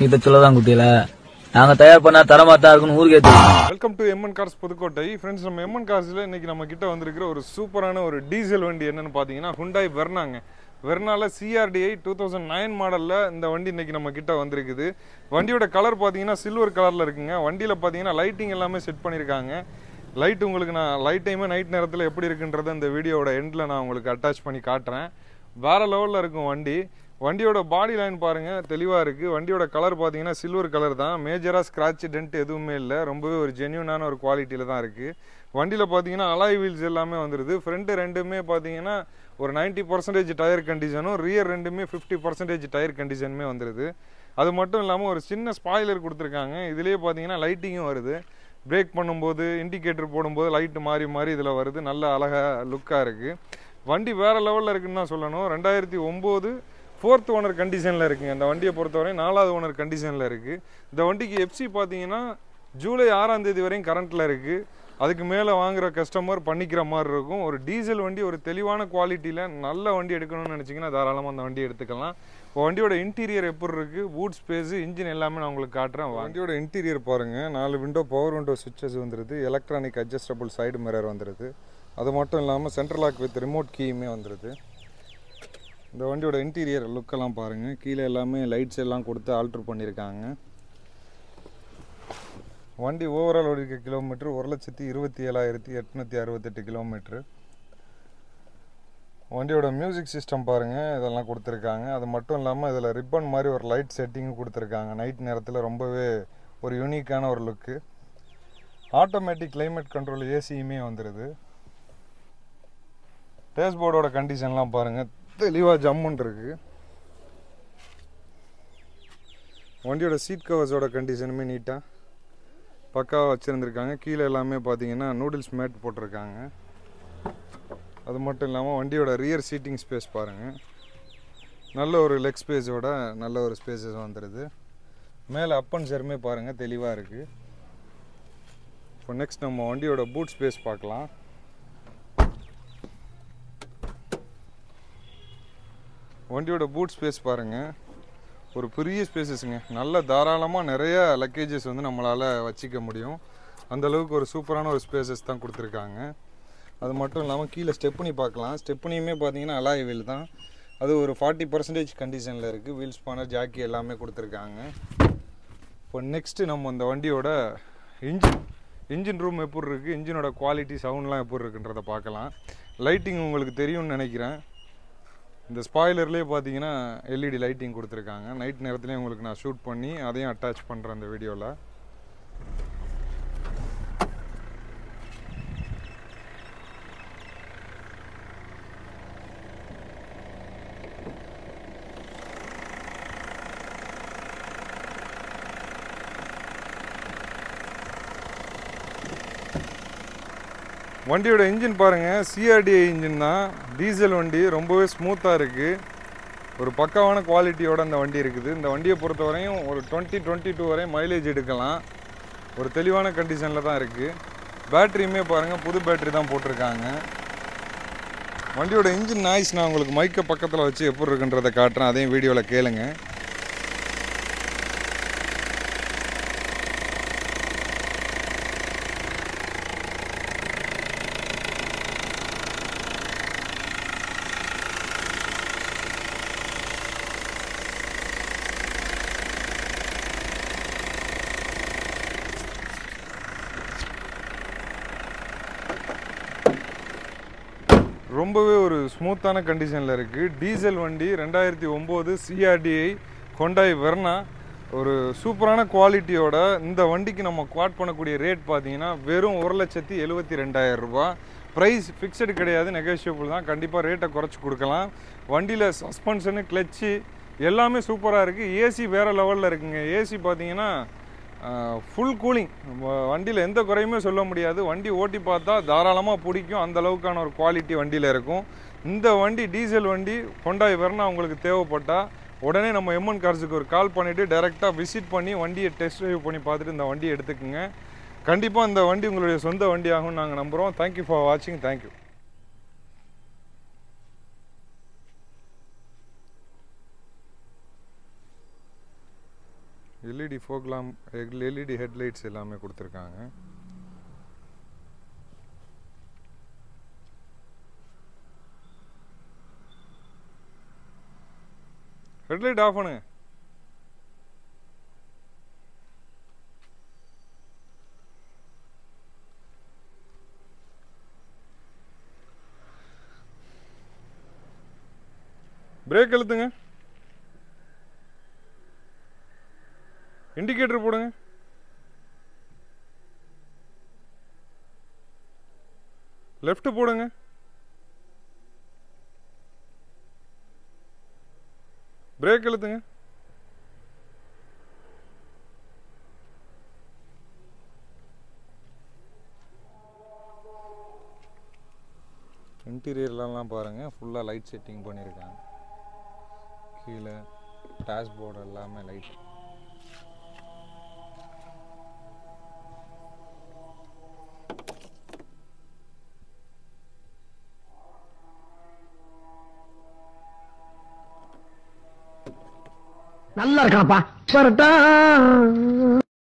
இதை சொல்லதான் குட்டியில நாங்க தயார் பண்ணா தரமா தான் இருக்குன்னு ஊருக்கே தெரியும் welcome to MN cars Pudukkottai friends நம்ம எம்என் கார்ஸில் இன்னைக்கு நம்ம கிட்ட வந்திருக்கிற ஒரு சூப்பரான ஒரு டீசல் வண்டி என்னன்னு பார்த்தீங்கன்னா ஹுண்டாய் வெர்னாங்க வெர்னால சிஆர்டிஐ டூ தௌசண்ட் நைன் மாடலில் இந்த வண்டி இன்னைக்கு நம்ம கிட்ட வந்திருக்குது வண்டியோட கலர் பார்த்தீங்கன்னா சில்வர் கலரில் இருக்குங்க வண்டியில் பார்த்தீங்கன்னா லைட்டிங் எல்லாமே செட் பண்ணியிருக்காங்க லைட் உங்களுக்கு நான் லைட் டைமு நைட் நேரத்தில் எப்படி இருக்குன்றத இந்த வீடியோவோட எண்டில் நான் உங்களுக்கு அட்டாச் பண்ணி காட்டுறேன் வேற லெவலில் இருக்கும் வண்டி வண்டியோட பாடி லைன் பாருங்க தெளிவாக இருக்குது வண்டியோட கலர் பார்த்தீங்கன்னா சில்வர் கலர் தான் மேஜராக ஸ்க்ராட்ச் டென்ட் எதுவுமே இல்லை ரொம்பவே ஒரு ஜென்யூனான ஒரு குவாலிட்டியில் தான் இருக்குது வண்டியில் பார்த்தீங்கன்னா அலாய் வீல்ஸ் எல்லாமே வந்துடுது ஃப்ரண்ட்டு ரெண்டுமே பார்த்தீங்கன்னா ஒரு 90% பர்சன்டேஜ் டயர் கண்டிஷனும் ரியர் ரெண்டுமே ஃபிஃப்டி பர்சன்டேஜ் டயர் கண்டிஷனுமே வந்துடுது அது மட்டும் இல்லாமல் ஒரு சின்ன ஸ்பாய்லர் கொடுத்துருக்காங்க இதுலேயே பார்த்தீங்கன்னா லைட்டிங்கும் வருது பிரேக் பண்ணும்போது இண்டிகேட்டர் போடும்போது லைட்டு மாறி மாறி இதில் வருது நல்ல அழகாக லுக்காக இருக்குது வண்டி வேறு லெவலில் இருக்குன்னு தான் சொல்லணும் ரெண்டாயிரத்தி ஒம்பது ஃபோர்த் ஓனர் கண்டிஷனில் இருக்குங்க இந்த வண்டியை பொறுத்தவரை நாலாவது ஓனர் கண்டிஷனில் இருக்குது இந்த வண்டிக்கு எஃப்சி பார்த்தீங்கன்னா ஜூலை ஆறாம் தேதி வரையும் கரண்ட்டில் இருக்குது அதுக்கு மேலே வாங்குற கஸ்டமர் பண்ணிக்கிற மாதிரி இருக்கும் ஒரு டீசல் வண்டி ஒரு தெளிவான குவாலிட்டியில் நல்ல வண்டி எடுக்கணும்னு நினச்சிங்கன்னா தாராளமாக அந்த வண்டி எடுத்துக்கலாம் இப்போ வண்டியோட இன்டீரியர் எப்படி இருக்குது பூட் ஸ்பேஸு இன்ஜின் எல்லாமே நான் உங்களுக்கு காட்டுறேன் வண்டியோட இன்டீரியர் பாருங்கள் நாலு விண்டோ பவர் விண்டோ சுவிட்சஸ் வந்துருது எலக்ட்ரானிக் அட்ஜஸ்டபிள் சைடு மிரர் வந்துருது அது மட்டும் இல்லாமல் சென்ட்ரல் லாக் வித் ரிமோட் கீயுமே வந்துருது இந்த வண்டியோட இன்டீரியர் லுக்கெல்லாம் பாருங்கள் கீழே எல்லாமே லைட்ஸ் எல்லாம் கொடுத்து ஆல்ட்ரு பண்ணியிருக்காங்க வண்டி ஓவரால் ஓடிக்க கிலோமீட்டர் ஒரு லட்சத்தி இருபத்தி ஏழாயிரத்தி எட்நூற்றி அறுபத்தெட்டு கிலோமீட்ரு வண்டியோட மியூசிக் சிஸ்டம் பாருங்கள் இதெல்லாம் கொடுத்துருக்காங்க அது மட்டும் இல்லாமல் இதில் ரிப்பன் மாதிரி ஒரு லைட் செட்டிங்கும் கொடுத்துருக்காங்க நைட் நேரத்தில் ரொம்பவே ஒரு யூனிக்கான ஒரு லுக்கு ஆட்டோமேட்டிக் கிளைமேட் கண்ட்ரோல் ஏசியுமே வந்துடுது டேஷ்போர்டோட கண்டிஷன்லாம் பாருங்கள் தெளிவாக ஜம்முன் இருக்கு வண்டியோட சீட் கவர்ஸோட கண்டிஷனுமே நீட்டாக பக்காவாக வச்சுருந்துருக்காங்க கீழே எல்லாமே பார்த்தீங்கன்னா நூடுல்ஸ் மேட் போட்டிருக்காங்க அது மட்டும் இல்லாமல் வண்டியோட ரியர் சீட்டிங் ஸ்பேஸ் பாருங்கள் நல்ல ஒரு லெக் ஸ்பேஸோட நல்ல ஒரு ஸ்பேசஸ் வந்துடுது மேலே அப் அண்ட் சருமே பாருங்கள் தெளிவாக இருக்குது இப்போ நெக்ஸ்ட் நம்ம வண்டியோட பூட் ஸ்பேஸ் பார்க்கலாம் வண்டியோட பூட் ஸ்பேஸ் பாருங்கள் ஒரு பெரிய ஸ்பேசஸ்ங்க நல்ல தாராளமாக நிறைய லக்கேஜஸ் வந்து நம்மளால் வச்சிக்க முடியும் அந்த அளவுக்கு ஒரு சூப்பரான ஒரு ஸ்பேசஸ் தான் கொடுத்துருக்காங்க அது மட்டும் இல்லாமல் கீழே ஸ்டெப்னி பார்க்கலாம் ஸ்டெப்னியுமே பார்த்தீங்கன்னா அலாய் வீல் தான் அது ஒரு ஃபார்ட்டி பர்சன்டேஜ் கண்டிஷனில் இருக்குது வீல் ஸ்பானர் ஜாக்கி எல்லாமே கொடுத்துருக்காங்க இப்போ நெக்ஸ்ட்டு நம்ம அந்த வண்டியோட இன்ஜின் இன்ஜின் ரூம் எப்படி இருக்குது இன்ஜினோட குவாலிட்டி சவுண்ட்லாம் எப்படி இருக்குன்றதை பார்க்கலாம் லைட்டிங் உங்களுக்கு தெரியும்னு நினைக்கிறேன் இந்த ஸ்பாய்லர்லேயே பார்த்தீங்கன்னா எல்இடி லைட்டிங் கொடுத்துருக்காங்க நைட் நேரத்துலேயும் உங்களுக்கு நான் ஷூட் பண்ணி அதையும் அட்டாச் பண்ணுறேன் அந்த வீடியோவில் வண்டியோட இன்ஜின் பாருங்கள் சிஆர்டிஐ இன்ஜின் தான் டீசல் வண்டி ரொம்பவே ஸ்மூத்தாக இருக்குது ஒரு பக்காவான குவாலிட்டியோட இந்த வண்டி இருக்குது இந்த வண்டியை பொறுத்தவரையும் ஒரு டுவெண்ட்டி டுவெண்ட்டி டூ வரையும் மைலேஜ் எடுக்கலாம் ஒரு தெளிவான கண்டிஷனில் தான் இருக்குது பேட்டரியுமே பாருங்கள் புது பேட்டரி தான் போட்டிருக்காங்க வண்டியோட இன்ஜின் நாய்ஸ் நான் உங்களுக்கு மைக்கை பக்கத்தில் வச்சு எப்படி இருக்குன்றதை காட்டுறேன் அதையும் வீடியோவில் கேளுங்க ரொம்பவே ஒரு ஸ்மூத்தான கண்டிஷனில் இருக்குது டீசல் வண்டி ரெண்டாயிரத்தி ஒம்பது சிஆர்டிஐ கொண்டாய் வெர்னா ஒரு சூப்பரான குவாலிட்டியோட இந்த வண்டிக்கு நம்ம குவாட் பண்ணக்கூடிய ரேட் பார்த்தீங்கன்னா வெறும் ஒரு லட்சத்தி எழுபத்தி ரெண்டாயிரம் ரூபாய் ப்ரைஸ் ஃபிக்ஸடு கிடையாது நெகோஷியபிள் தான் கண்டிப்பாக ரேட்டை குறைச்சி கொடுக்கலாம் வண்டியில் சஸ்பென்ஷனு கிளச்சு எல்லாமே சூப்பராக இருக்குது ஏசி வேறு லெவலில் இருக்குங்க ஏசி பார்த்தீங்கன்னா ஃபுல் கூலிங் வண்டியில் எந்த குறையுமே சொல்ல முடியாது வண்டி ஓட்டி பார்த்தா தாராளமாக பிடிக்கும் அந்த அளவுக்கான ஒரு குவாலிட்டி வண்டியில் இருக்கும் இந்த வண்டி டீசல் வண்டி கொண்டாய் வரணும் உங்களுக்கு தேவைப்பட்டால் உடனே நம்ம எம்என் கார்ஸுக்கு ஒரு கால் பண்ணிவிட்டு டைரெக்டாக விசிட் பண்ணி வண்டியை டெஸ்ட் ட்ரைவ் பண்ணி பார்த்துட்டு இந்த வண்டியை எடுத்துக்கோங்க கண்டிப்பாக இந்த வண்டி உங்களுடைய சொந்த வண்டி ஆகும்னு நாங்கள் நம்புகிறோம் தேங்க்யூ ஃபார் வாட்சிங் தேங்க்யூ எல்இடி ஃபோக்லாம் எல்இடி ஹெட்லைட்ஸ் எல்லாமே கொடுத்துருக்காங்க ஹெட்லைட் ஆஃப் பண்ணுங்க பிரேக் அழுத்துங்க இண்டிகேட்டர் போடுங்க லெஃப்ட் போடுங்க பிரேக் அழுத்துங்க இன்டீரியர்லாம் பாருங்க ஃபுல்லாக லைட் செட்டிங் பண்ணியிருக்காங்க கீழே டேஷ்போர்டு எல்லாமே லைட் நல்லா இருக்கானப்பா வரட்டா